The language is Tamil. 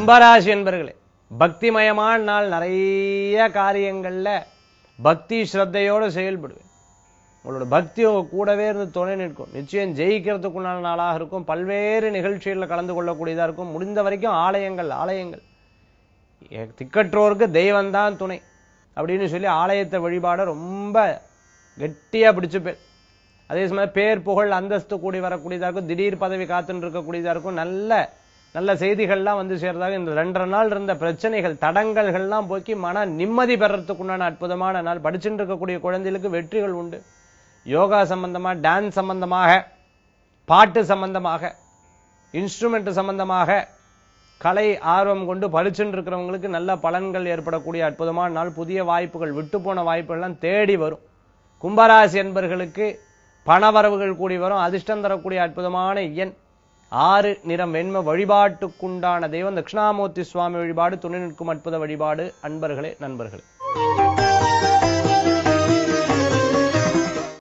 கும்பராசி என்பர்களே பக்திமயமான நாள் நிறைய காரியங்கள்ல பக்தி ஸ்ரத்தையோட செயல்படுவேன் உங்களோட பக்தி உங்க கூடவே இருந்து துணை நிற்கும் நிச்சயம் ஜெயிக்கிறதுக்குண்டான நாளாக இருக்கும் பல்வேறு நிகழ்ச்சிகளில் கலந்து கொள்ளக்கூடியதா இருக்கும் முடிந்த வரைக்கும் ஆலயங்கள் ஆலயங்கள் எ- திக்கற்றோருக்கு தெய்வம்தான் துணை அப்படின்னு சொல்லி ஆலயத்தை வழிபாட ரொம்ப கெட்டியா பிடிச்சுப்பேன் அதே சமயம் பேர் புகழ் அந்தஸ்து கூடி வரக்கூடியதா இருக்கும் திடீர் பதவி காத்துன்னு இருக்கக்கூடியதா இருக்கும் நல்ல நல்ல செய்திகள்லாம் வந்து சேர்றதாக இந்த ரெண்டரை நாள் இருந்த பிரச்சனைகள் தடங்கல்கள்லாம் போக்கி மன நிம்மதி பெறறதுக்குண்டான அற்புதமான நாள் படிச்சுட்டு இருக்கக்கூடிய குழந்தைகளுக்கு வெற்றிகள் உண்டு யோகா சம்பந்தமா டான்ஸ் சம்பந்தமாக பாட்டு சம்பந்தமாக இன்ஸ்ட்ருமெண்ட் சம்பந்தமாக கலை ஆர்வம் கொண்டு பளிச்சுன்னு இருக்கிறவங்களுக்கு நல்ல பலன்கள் ஏற்படக்கூடிய அற்புதமான நாள் புதிய வாய்ப்புகள் விட்டு போன வாய்ப்புகள்லாம் தேடி வரும் கும்பராசி என்பர்களுக்கு பணவரவுகள் கூடி வரும் அதிர்ஷ்டம் தரக்கூடிய அற்புதமான எண் ஆறு நிறம் வெண்மை வழிபாட்டுக்குண்டான தெய்வம் தட்சிணாமூர்த்தி சுவாமி வழிபாடு துணை நிற்கும் அற்புத வழிபாடு அன்பர்களே நண்பர்களே